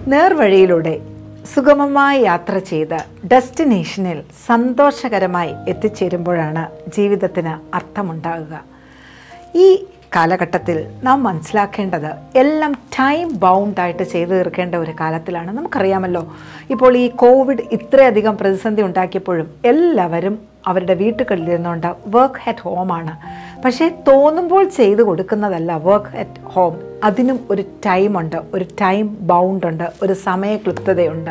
നേർവഴിയിലൂടെ സുഗമമായി യാത്ര ചെയ്ത് ഡെസ്റ്റിനേഷനിൽ സന്തോഷകരമായി എത്തിച്ചേരുമ്പോഴാണ് ജീവിതത്തിന് അർത്ഥമുണ്ടാകുക ഈ കാലഘട്ടത്തിൽ നാം മനസ്സിലാക്കേണ്ടത് എല്ലാം ടൈം ബൗണ്ടായിട്ട് ചെയ്തു തീർക്കേണ്ട ഒരു കാലത്തിലാണ് നമുക്കറിയാമല്ലോ ഇപ്പോൾ ഈ കോവിഡ് ഇത്രയധികം പ്രതിസന്ധി ഉണ്ടാക്കിയപ്പോഴും എല്ലാവരും അവരുടെ വീട്ടുകളിൽ ഇരുന്നുകൊണ്ട് വർക്ക് അറ്റ് ഹോമാണ് പക്ഷേ തോന്നുമ്പോൾ ചെയ്തു കൊടുക്കുന്നതല്ല വർക്ക് അറ്റ് ഹോം അതിനും ഒരു ടൈമുണ്ട് ഒരു ടൈം ബൗണ്ടുണ്ട് ഒരു സമയക്ലിപ്തതയുണ്ട്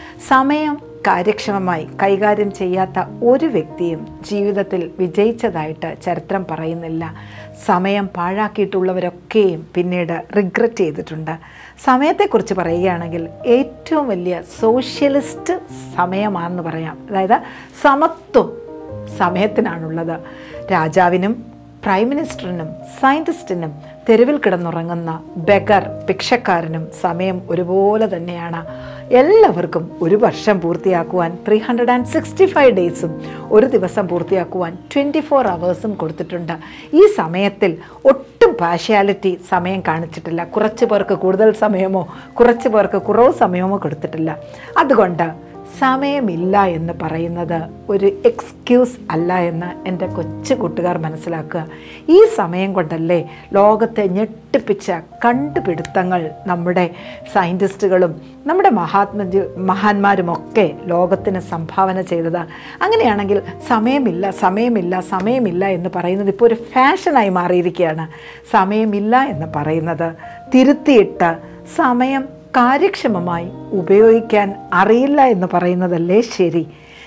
സമയം കാര്യക്ഷമമായി കൈകാര്യം ചെയ്യാത്ത ഒരു വ്യക്തിയും ജീവിതത്തിൽ വിജയിച്ചതായിട്ട് ചരിത്രം പറയുന്നില്ല സമയം പാഴാക്കിയിട്ടുള്ളവരൊക്കെയും പിന്നീട് റിഗ്രറ്റ് ചെയ്തിട്ടുണ്ട് സമയത്തെക്കുറിച്ച് പറയുകയാണെങ്കിൽ ഏറ്റവും വലിയ സോഷ്യലിസ്റ്റ് സമയമാണെന്ന് പറയാം അതായത് സമത്വം സമയത്തിനാണുള്ളത് രാജാവിനും പ്രൈം മിനിസ്റ്ററിനും സയൻറ്റിസ്റ്റിനും തെരുവിൽ കിടന്നുറങ്ങുന്ന ബെഗർ ഭിക്ഷക്കാരനും സമയം ഒരുപോലെ തന്നെയാണ് എല്ലാവർക്കും ഒരു വർഷം പൂർത്തിയാക്കുവാൻ three hundred and sixty five ഡേയ്സും ഒരു ദിവസം പൂർത്തിയാക്കുവാൻ ട്വൻറ്റി ഫോർ അവേഴ്സും കൊടുത്തിട്ടുണ്ട് ഈ സമയത്തിൽ ഒട്ടും പാഷ്യാലിറ്റി സമയം കാണിച്ചിട്ടില്ല കുറച്ച് പേർക്ക് കൂടുതൽ സമയമോ കുറച്ച് പേർക്ക് കുറവ് സമയമോ കൊടുത്തിട്ടില്ല അതുകൊണ്ട് സമയമില്ല എന്ന് പറയുന്നത് ഒരു എക്സ്ക്യൂസ് അല്ല എന്ന് എൻ്റെ കൊച്ചു കൂട്ടുകാർ മനസ്സിലാക്കുക ഈ സമയം കൊണ്ടല്ലേ ലോകത്തെ ഞെട്ടിപ്പിച്ച കണ്ടുപിടുത്തങ്ങൾ നമ്മുടെ സയൻറ്റിസ്റ്റുകളും നമ്മുടെ മഹാത്മ മഹാന്മാരുമൊക്കെ ലോകത്തിന് സംഭാവന ചെയ്തത് അങ്ങനെയാണെങ്കിൽ സമയമില്ല സമയമില്ല സമയമില്ല എന്ന് പറയുന്നത് ഇപ്പോൾ ഒരു ഫാഷനായി മാറിയിരിക്കുകയാണ് സമയമില്ല എന്ന് പറയുന്നത് തിരുത്തിയിട്ട് സമയം കാര്യക്ഷമമായി ഉപയോഗിക്കാൻ അറിയില്ല എന്ന് പറയുന്നതല്ലേ ശരി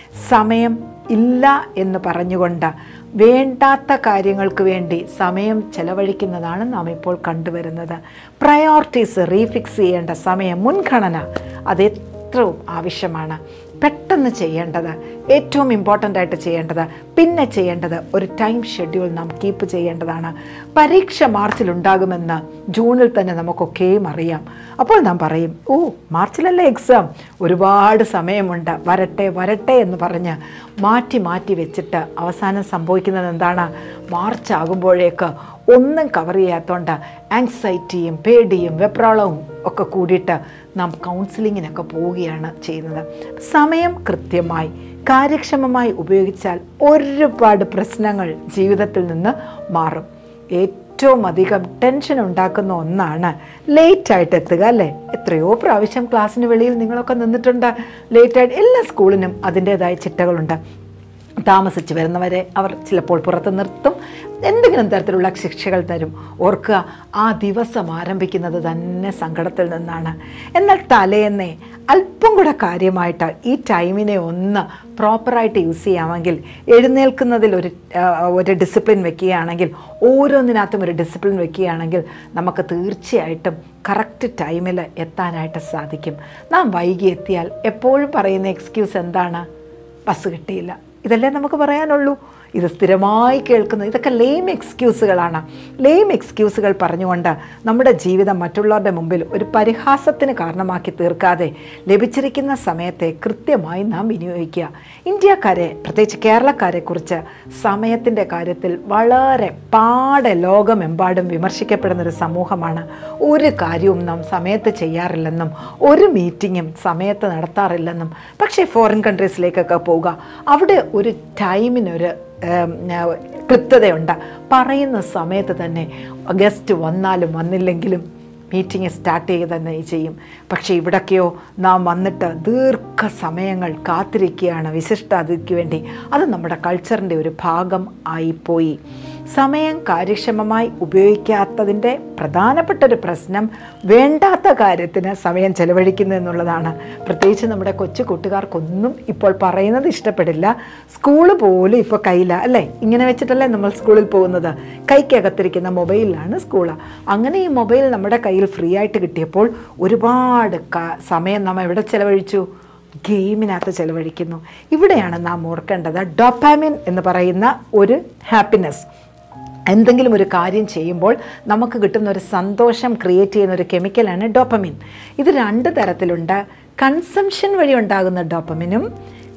സമയം ഇല്ല എന്ന് പറഞ്ഞുകൊണ്ട് വേണ്ടാത്ത കാര്യങ്ങൾക്ക് വേണ്ടി സമയം ചെലവഴിക്കുന്നതാണ് നാം ഇപ്പോൾ കണ്ടുവരുന്നത് പ്രയോറിറ്റീസ് റീഫിക്സ് ചെയ്യേണ്ട സമയം മുൻഗണന അത് എത്രയും ആവശ്യമാണ് പെട്ടെന്ന് ചെയ്യേണ്ടത് ഏറ്റവും ഇമ്പോർട്ടൻ്റ് ആയിട്ട് ചെയ്യേണ്ടത് പിന്നെ ചെയ്യേണ്ടത് ഒരു ടൈം ഷെഡ്യൂൾ നാം കീപ്പ് ചെയ്യേണ്ടതാണ് പരീക്ഷ മാർച്ചിൽ ഉണ്ടാകുമെന്ന് ജൂണിൽ തന്നെ നമുക്കൊക്കെയും അറിയാം അപ്പോൾ നാം പറയും ഓ മാർച്ചിലല്ലേ എക്സാം ഒരുപാട് സമയമുണ്ട് വരട്ടെ വരട്ടെ എന്ന് പറഞ്ഞ് മാറ്റി മാറ്റി വെച്ചിട്ട് അവസാനം സംഭവിക്കുന്നത് എന്താണ് മാർച്ച് ആകുമ്പോഴേക്ക് ഒന്നും കവർ ചെയ്യാത്തതുകൊണ്ട് ആങ്സൈറ്റിയും പേടിയും വെപ്രാളവും ഒക്കെ കൂടിയിട്ട് നാം കൗൺസിലിങ്ങിനൊക്കെ പോവുകയാണ് ചെയ്യുന്നത് സമയം കൃത്യമായി കാര്യക്ഷമമായി ഉപയോഗിച്ചാൽ ഒരുപാട് പ്രശ്നങ്ങൾ ജീവിതത്തിൽ നിന്ന് മാറും ഏറ്റവും അധികം ടെൻഷൻ ഉണ്ടാക്കുന്ന ഒന്നാണ് ലേറ്റായിട്ട് എത്തുക അല്ലേ എത്രയോ പ്രാവശ്യം ക്ലാസ്സിന് വെളിയിൽ നിങ്ങളൊക്കെ നിന്നിട്ടുണ്ട് ലേറ്റായിട്ട് എല്ലാ സ്കൂളിനും അതിൻ്റേതായ ചിട്ടകളുണ്ട് താമസിച്ച് വരുന്നവരെ അവർ ചിലപ്പോൾ പുറത്ത് നിർത്തും എന്തെങ്കിലും തരത്തിലുള്ള ശിക്ഷകൾ തരും ഓർക്കുക ആ ദിവസം ആരംഭിക്കുന്നത് തന്നെ സങ്കടത്തിൽ നിന്നാണ് എന്നാൽ തലേന്നേ അല്പം കൂടെ കാര്യമായിട്ട് ഈ ടൈമിനെ ഒന്ന് പ്രോപ്പറായിട്ട് യൂസ് ചെയ്യാമെങ്കിൽ എഴുന്നേൽക്കുന്നതിൽ ഒരു ആ, ഒരു ഡിസിപ്ലിൻ വെക്കുകയാണെങ്കിൽ ഓരോന്നിനകത്തും ഒരു ഡിസിപ്ലിൻ വെക്കുകയാണെങ്കിൽ നമുക്ക് തീർച്ചയായിട്ടും കറക്റ്റ് ടൈമിൽ എത്താനായിട്ട് സാധിക്കും നാം വൈകി എത്തിയാൽ എപ്പോഴും പറയുന്ന എക്സ്ക്യൂസ് എന്താണ് ബസ് കിട്ടിയില്ല ഇതല്ലേ നമുക്ക് പറയാനുള്ളൂ ഇത് സ്ഥിരമായി കേൾക്കുന്ന ഇതൊക്കെ ലെയിം എക്സ്ക്യൂസുകളാണ് ലെയിം എക്സ്ക്യൂസുകൾ പറഞ്ഞുകൊണ്ട് നമ്മുടെ ജീവിതം മറ്റുള്ളവരുടെ മുമ്പിൽ ഒരു പരിഹാസത്തിന് കാരണമാക്കി തീർക്കാതെ ലഭിച്ചിരിക്കുന്ന സമയത്തെ കൃത്യമായി നാം വിനിയോഗിക്കുക ഇന്ത്യക്കാരെ പ്രത്യേകിച്ച് കേരളക്കാരെക്കുറിച്ച് സമയത്തിൻ്റെ കാര്യത്തിൽ വളരെ പാടെ ലോകമെമ്പാടും വിമർശിക്കപ്പെടുന്ന ഒരു സമൂഹമാണ് ഒരു കാര്യവും നാം സമയത്ത് ചെയ്യാറില്ലെന്നും ഒരു മീറ്റിങ്ങും സമയത്ത് നടത്താറില്ലെന്നും പക്ഷേ ഫോറിൻ കൺട്രീസിലേക്കൊക്കെ പോവുക അവിടെ ഒരു ടൈമിനൊരു ഏം, ആ, കൃത്യതയുണ്ട് പറയുന്ന സമയത്ത് തന്നെ ഗസ്റ്റ് വന്നാലും വന്നില്ലെങ്കിലും മീറ്റിംഗ് സ്റ്റാർട്ട് ചെയ്യുക തന്നെ ചെയ്യും പക്ഷേ ഇവിടൊക്കെയോ നാം വന്നിട്ട് ദീർഘസമയങ്ങൾ കാത്തിരിക്കുകയാണ് വിശിഷ്ടാതിഥിക്ക് വേണ്ടി അത് നമ്മുടെ കൾച്ചറിൻ്റെ ഒരു ഭാഗം ആയിപ്പോയി സമയം കാര്യക്ഷമമായി ഉപയോഗിക്കാത്തതിൻ്റെ പ്രധാനപ്പെട്ട ഒരു പ്രശ്നം വേണ്ടാത്ത കാര്യത്തിന് സമയം ചെലവഴിക്കുന്നു എന്നുള്ളതാണ് പ്രത്യേകിച്ച് നമ്മുടെ കൊച്ചു കൂട്ടുകാർക്കൊന്നും ഇപ്പോൾ പറയുന്നത് ഇഷ്ടപ്പെടില്ല സ്കൂള് പോലും ഇപ്പോൾ കയ്യില അല്ലേ ഇങ്ങനെ വെച്ചിട്ടല്ലേ നമ്മൾ സ്കൂളിൽ പോകുന്നത് കൈക്കകത്തിരിക്കുന്ന മൊബൈലിലാണ് സ്കൂള് അങ്ങനെ ഈ മൊബൈൽ നമ്മുടെ കയ്യിൽ ഫ്രീ ആയിട്ട് കിട്ടിയപ്പോൾ ഒരുപാട് ക- സമയം നാം എവിടെ ചെലവഴിച്ചു ഗെയിമിനകത്ത് ചെലവഴിക്കുന്നു ഇവിടെയാണ് നാം ഓർക്കേണ്ടത് ഡോപ്പാമിൻ എന്ന് പറയുന്ന ഒരു ഹാപ്പിനെസ് എന്തെങ്കിലും ഒരു കാര്യം ചെയ്യുമ്പോൾ നമുക്ക് കിട്ടുന്ന ഒരു സന്തോഷം ക്രിയേറ്റ് ചെയ്യുന്ന ഒരു കെമിക്കലാണ് ഡോപ്പമിൻ ഇത് രണ്ട് തരത്തിലുണ്ട് കൺസംഷൻ വഴി ഉണ്ടാകുന്ന ഡോപ്പമിനും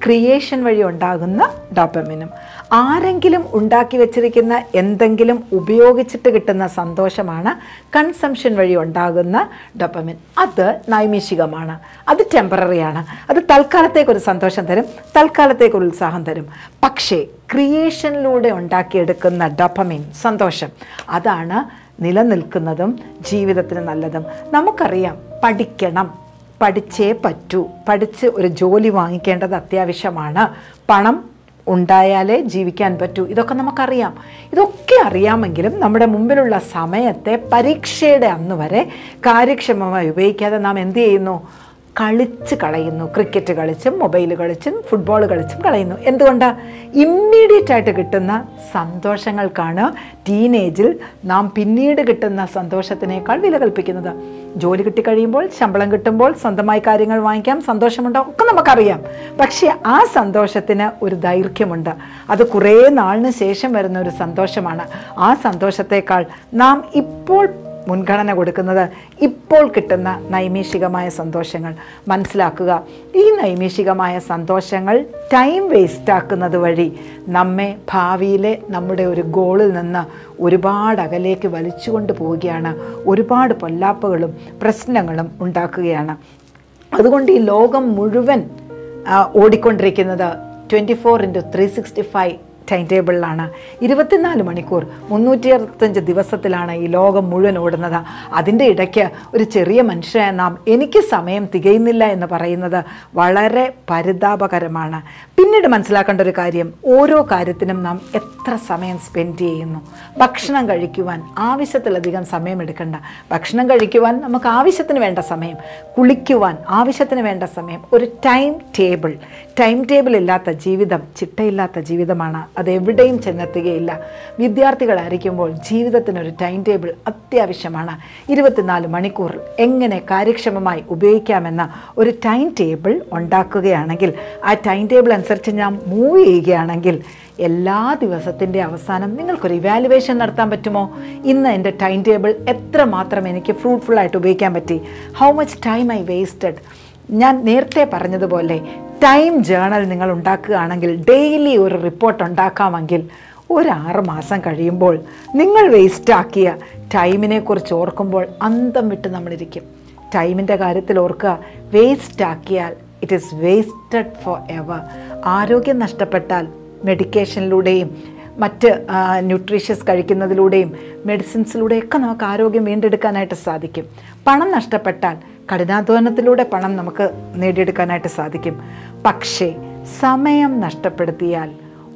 ക്രിയേഷൻ വഴി ഉണ്ടാകുന്ന ഡോപ്പമിനും ആരെങ്കിലും ഉണ്ടാക്കി വെച്ചിരിക്കുന്ന എന്തെങ്കിലും ഉപയോഗിച്ചിട്ട് കിട്ടുന്ന സന്തോഷമാണ് കൺസംഷൻ വഴി ഉണ്ടാകുന്ന ഡോപ്പമിൻ അത് നൈമിഷികമാണ് അത് ടെമ്പററിയാണ് അത് തൽക്കാലത്തേക്കൊരു സന്തോഷം തരും തൽക്കാലത്തേക്കൊരു ഉത്സാഹം തരും പക്ഷേ ക്രിയേഷനിലൂടെ ഉണ്ടാക്കിയെടുക്കുന്ന ഡോപ്പമിൻ സന്തോഷം അതാണ് നിലനിൽക്കുന്നതും ജീവിതത്തിന് നല്ലതും നമുക്കറിയാം പഠിക്കണം പഠിച്ചേ പറ്റൂ പഠിച്ച് ഒരു ജോലി വാങ്ങിക്കേണ്ടത് അത്യാവശ്യമാണ് പണം ഉണ്ടായാലേ ജീവിക്കാൻ പറ്റൂ ഇതൊക്കെ നമുക്കറിയാം ഇതൊക്കെ അറിയാമെങ്കിലും നമ്മുടെ മുമ്പിലുള്ള സമയത്തെ പരീക്ഷയുടെ അന്ന് വരെ കാര്യക്ഷമമായി ഉപയോഗിക്കാതെ നാം എന്ത് ചെയ്യുന്നു കളിച്ച് കളയുന്നു ക്രിക്കറ്റ് കളിച്ചും മൊബൈൽ കളിച്ചും ഫുട്ബോൾ കളിച്ചും കളയുന്നു എന്തുകൊണ്ട് ഇമ്മീഡിയറ്റ് ആയിട്ട് കിട്ടുന്ന സന്തോഷങ്ങൾക്കാണ് ടീനേജിൽ നാം പിന്നീട് കിട്ടുന്ന സന്തോഷത്തിനേക്കാൾ വില കൽപ്പിക്കുന്നത് ജോലി കിട്ടിക്കഴിയുമ്പോൾ ശമ്പളം കിട്ടുമ്പോൾ സ്വന്തമായി കാര്യങ്ങൾ വാങ്ങിക്കാം സന്തോഷമുണ്ടാവും ഒക്കെ നമുക്കറിയാം പക്ഷേ ആ സന്തോഷത്തിന് ഒരു ദൈർഘ്യമുണ്ട് അത് കുറേ നാളിന് ശേഷം വരുന്ന ഒരു സന്തോഷമാണ് ആ സന്തോഷത്തേക്കാൾ നാം ഇപ്പോൾ മുൻഗണന കൊടുക്കുന്നത് ഇപ്പോൾ കിട്ടുന്ന നൈമിഷികമായ സന്തോഷങ്ങൾ മനസ്സിലാക്കുക ഈ നൈമിഷികമായ സന്തോഷങ്ങൾ ടൈം വേസ്റ്റ് ആക്കുന്നത് വഴി നമ്മെ ഭാവിയിലെ നമ്മുടെ ഒരു ഗോളിൽ നിന്ന് ഒരുപാട് അകലേക്ക് വലിച്ചുകൊണ്ട് പോവുകയാണ് ഒരുപാട് പൊല്ലാപ്പുകളും പ്രശ്നങ്ങളും ഉണ്ടാക്കുകയാണ് അതുകൊണ്ട് ഈ ലോകം മുഴുവൻ ആ, ഓടിക്കൊണ്ടിരിക്കുന്നത് twenty four into three sixty five time ടേബിളിലാണ് ഇരുപത്തിനാല് മണിക്കൂർ മുന്നൂറ്റി അറുപത്തഞ്ച് ദിവസത്തിലാണ് ഈ ലോകം മുഴുവൻ ഓടുന്നത് അതിൻ്റെ ഇടയ്ക്ക് ഒരു ചെറിയ മനുഷ്യനായ നാം എനിക്ക് സമയം തികയുന്നില്ല എന്ന് പറയുന്നത് വളരെ പരിതാപകരമാണ് പിന്നീട് മനസ്സിലാക്കേണ്ട ഒരു കാര്യം ഓരോ കാര്യത്തിനും നാം എത്ര സമയം സ്പെൻഡ് ചെയ്യുന്നു ഭക്ഷണം കഴിക്കുവാൻ ആവശ്യത്തിലധികം സമയം എടുക്കണ്ട ഭക്ഷണം കഴിക്കുവാൻ നമുക്ക് ആവശ്യത്തിന് വേണ്ട സമയം കുളിക്കുവാൻ ആവശ്യത്തിന് വേണ്ട സമയം ഒരു ടൈം ടേബിൾ ടൈം ടേബിൾ ഇല്ലാത്ത ജീവിതം ചിട്ടയില്ലാത്ത ജീവിതമാണ് അത് എവിടെയും ചെന്നെത്തുകയില്ല വിദ്യാർത്ഥികളായിരിക്കുമ്പോൾ ജീവിതത്തിനൊരു ടൈം ടേബിൾ അത്യാവശ്യമാണ് ഇരുപത്തിനാല് മണിക്കൂർ എങ്ങനെ കാര്യക്ഷമമായി ഉപയോഗിക്കാമെന്ന ഒരു ടൈം ടേബിൾ ഉണ്ടാക്കുകയാണെങ്കിൽ ആ ടൈം ടേബിൾ അനുസരിച്ച് ഞാൻ മൂവ് ചെയ്യുകയാണെങ്കിൽ എല്ലാ ദിവസത്തിൻ്റെ അവസാനം നിങ്ങൾക്കൊരു ഇവാലുവേഷൻ നടത്താൻ പറ്റുമോ ഇന്ന് എൻ്റെ ടൈം ടേബിൾ എത്രമാത്രം എനിക്ക് ഫ്രൂട്ട്ഫുൾ ആയിട്ട് ഉപയോഗിക്കാൻ പറ്റി how much time I wasted ഞാൻ നേരത്തെ പറഞ്ഞതുപോലെ ടൈം ജേണൽ നിങ്ങൾ ഉണ്ടാക്കുകയാണെങ്കിൽ ഡെയിലി ഒരു റിപ്പോർട്ട് ഉണ്ടാക്കാമെങ്കിൽ ഒരു ആറ് മാസം കഴിയുമ്പോൾ നിങ്ങൾ വേസ്റ്റാക്കിയ ടൈമിനെക്കുറിച്ച് ഓർക്കുമ്പോൾ അന്തം വിട്ട് നമ്മളിരിക്കും ടൈമിൻ്റെ കാര്യത്തിൽ ഓർക്കുക വേസ്റ്റ് ആക്കിയാൽ it is wasted forever ആരോഗ്യം നഷ്ടപ്പെട്ടാൽ മെഡിക്കേഷനിലൂടെയും മറ്റ് ന്യൂട്രീഷ്യസ് കഴിക്കുന്നതിലൂടെയും മെഡിസിൻസിലൂടെയൊക്കെ നമുക്ക് ആരോഗ്യം വീണ്ടെടുക്കാനായിട്ട് സാധിക്കും പണം നഷ്ടപ്പെട്ടാൽ കഠിനാധ്വാനത്തിലൂടെ പണം നമുക്ക് നേടിയെടുക്കാനായിട്ട് സാധിക്കും പക്ഷേ സമയം നഷ്ടപ്പെടുത്തിയാൽ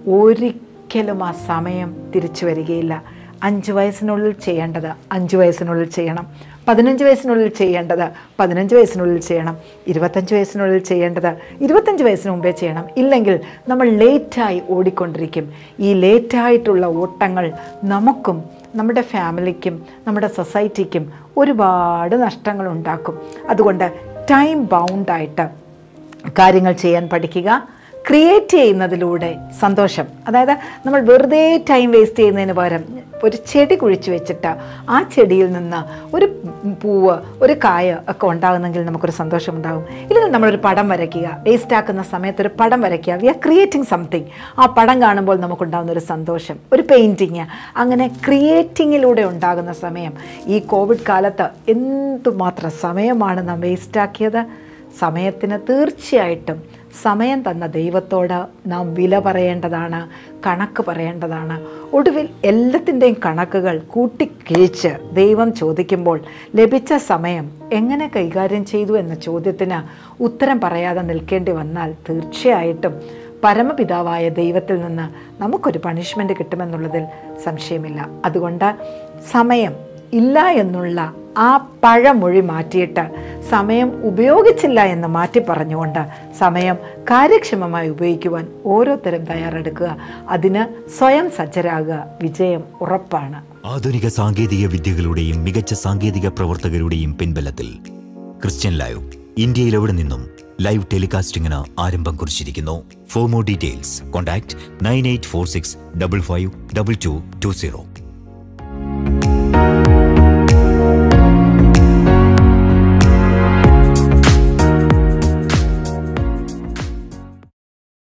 ഒരിക്കലും ആ സമയം തിരിച്ചു വരികയില്ല അഞ്ച് വയസ്സിനുള്ളിൽ ചെയ്യേണ്ടത് അഞ്ച് വയസ്സിനുള്ളിൽ ചെയ്യണം പതിനഞ്ച് വയസ്സിനുള്ളിൽ ചെയ്യേണ്ടത് പതിനഞ്ച് വയസ്സിനുള്ളിൽ ചെയ്യണം ഇരുപത്തഞ്ച് വയസ്സിനുള്ളിൽ ചെയ്യേണ്ടത് ഇരുപത്തഞ്ച് വയസ്സിന് മുമ്പേ ചെയ്യണം ഇല്ലെങ്കിൽ നമ്മൾ ലേറ്റായി ഓടിക്കൊണ്ടിരിക്കും ഈ ലേറ്റായിട്ടുള്ള ഓട്ടങ്ങൾ നമുക്കും നമ്മുടെ ഫാമിലിക്കും നമ്മുടെ സൊസൈറ്റിക്കും ഒരുപാട് നഷ്ടങ്ങൾ ഉണ്ടാക്കും അതുകൊണ്ട് ടൈം ബൗണ്ടായിട്ട് കാര്യങ്ങൾ ചെയ്യാൻ പഠിക്കുക ക്രിയേറ്റ് ചെയ്യുന്നതിലൂടെ സന്തോഷം അതായത് നമ്മൾ വെറുതെ ടൈം വേസ്റ്റ് ചെയ്യുന്നതിന് പകരം ഒരു ചെടി കുഴിച്ച് വെച്ചിട്ട് ആ ചെടിയിൽ നിന്ന് ഒരു പൂവ് ഒരു കായ ഒക്കെ ഉണ്ടാകുന്നെങ്കിൽ നമുക്കൊരു സന്തോഷം ഉണ്ടാകും ഇല്ലെങ്കിൽ നമ്മളൊരു പടം വരയ്ക്കുക വേസ്റ്റ് ആക്കുന്ന സമയത്ത് ഒരു പടം വരയ്ക്കുക വി ആർ ക്രിയേറ്റിംഗ് സംതിങ് ആ പടം കാണുമ്പോൾ നമുക്കുണ്ടാകുന്ന ഒരു സന്തോഷം ഒരു പെയിൻറ്റിങ് അങ്ങനെ ക്രിയേറ്റിങ്ങിലൂടെ ഉണ്ടാകുന്ന സമയം ഈ കോവിഡ് കാലത്ത് എന്തുമാത്രം സമയമാണ് നാം വേസ്റ്റാക്കിയത് സമയത്തിന് തീർച്ചയായിട്ടും സമയം തന്ന ദൈവത്തോട് നാം വില പറയേണ്ടതാണ് കണക്ക് പറയേണ്ടതാണ് ഒടുവിൽ എല്ലാത്തിൻ്റെയും കണക്കുകൾ കൂട്ടിക്കിഴിച്ച് ദൈവം ചോദിക്കുമ്പോൾ ലഭിച്ച സമയം എങ്ങനെ കൈകാര്യം ചെയ്തു എന്ന ചോദ്യത്തിന് ഉത്തരം പറയാതെ നിൽക്കേണ്ടി വന്നാൽ തീർച്ചയായിട്ടും പരമപിതാവായ ദൈവത്തിൽ നിന്ന് നമുക്കൊരു പണിഷ്മെൻ്റ് കിട്ടുമെന്നുള്ളതിൽ സംശയമില്ല അതുകൊണ്ട് സമയം ഇല്ല എന്നുള്ള ആ പഴമൊഴി മാറ്റിയിട്ട് സമയം ഉപയോഗിച്ചില്ല എന്ന് മാറ്റി പറഞ്ഞുകൊണ്ട് സമയം കാര്യക്ഷമമായി ഉപയോഗിക്കുവാൻ ഓരോരുത്തരും തയ്യാറെടുക്കുക അതിന് സ്വയം സജ്ജരാകുക വിജയം ഉറപ്പാണ് ആധുനിക സാങ്കേതിക വിദ്യകളുടെയും മികച്ച സാങ്കേതിക പ്രവർത്തകരുടെയും പിൻബലത്തിൽ ക്രിസ്ത്യൻ ലൈവ് ഇന്ത്യയിൽ എവിടെ നിന്നും ലൈവ് ടെലികാസ്റ്റിംഗിന് ആരംഭം കുറിച്ചിരിക്കുന്നു for more details contact nine eight four six double five double two two zero